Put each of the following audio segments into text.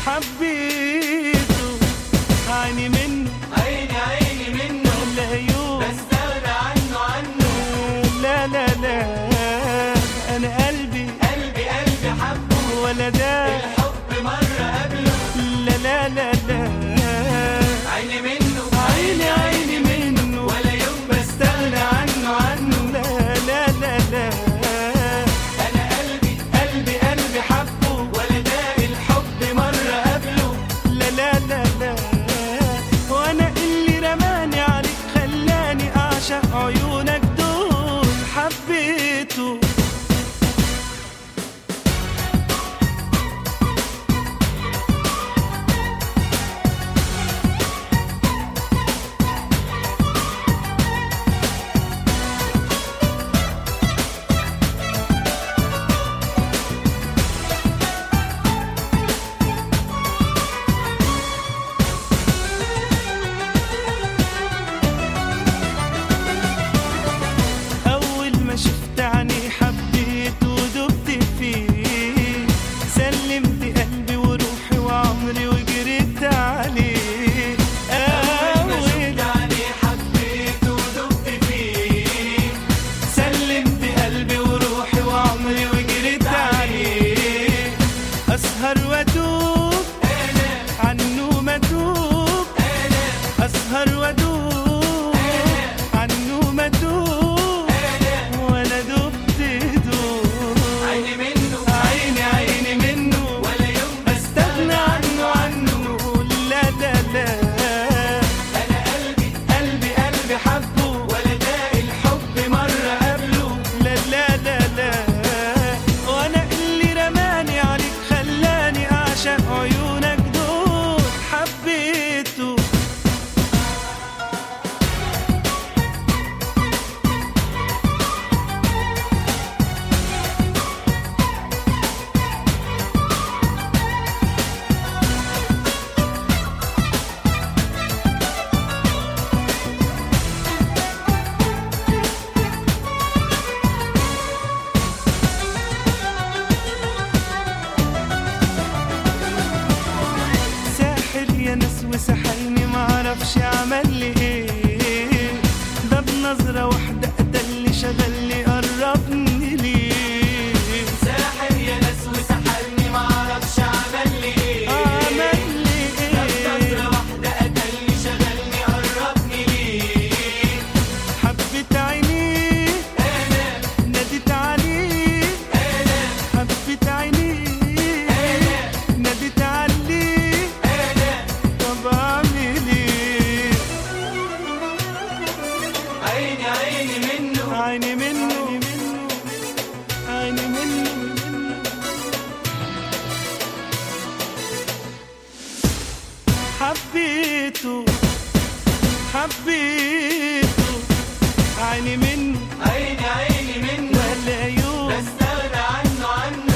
حبيته عيني منه عيني عيني منه ولا يوم بستغنى عنه عنه لا لا لا انا قلبي قلبي قلبي حبه ولا ده الحب مرة قبله لا لا لا لا عيني منه عيني عيني منه ولا يوم بستغنى عنه عنه لا لا لا لا انا قلبي قلبي قلبي حبه ولا ده الحب مرة قبله لا لا لا لا وانا اللي رماني عليك خلاني اعشق عيونك دول حبيته أول ما شفت عيني حبيت ودبت فيه سلمت قلبي وروحي وعمري وجريت عليه أول ما شفت أول عيني حبيت ودبت فيه سلمت قلبي وروحي وعمري وجريت عليه أسهر وأدوب أنا عنه ما أدوب أنا أسهر وأدوب عنه ما أدوب أنا ولا دبت دوب عيني منه عيني عيني منه ولا يوم استغنى عنه عنه لا لا لا أنا قلبي قلبي قلبي حبه ولا ده الحب مرة قبله لا لا لا لا وانا اللي رماني عليك خلاني اعشق عيونك دول حبيته ساحر يا ناس وسحرني معرفش عمل لي ايه ده بنظرة واحدة قتلني شغلني قربني ليه ساحر يا ناس وسحرني معرفش عمل لي ايه عمل لي نظرة ايه واحدة قتلني شغلني قربني ليه حبيت عينيه أنا ناديت عليه أنا حبيت عينيه ناديت عليه أنا طب اعمل ايه عيني عيني منه عيني منه عيني منه حبيته حبيته عيني منه عيني عيني منه ولا يوم بستغنى عنه عنه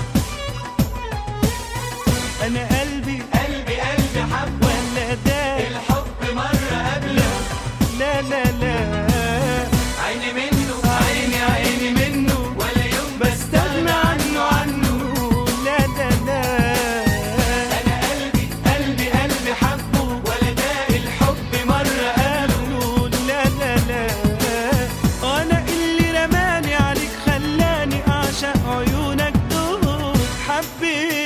انا قلبي قلبي قلبي حبه ولا ده الحب مرة قبله لا لا لا عيني منه عيني عيني منه ولا يوم بستغنى عنه عنه لا لا لا أنا قلبي قلبي قلبي حبه ولا ده الحب مرة قالوا لا لا لا وانا اللي رماني عليك خلاني اعشق عيونك دول حبيت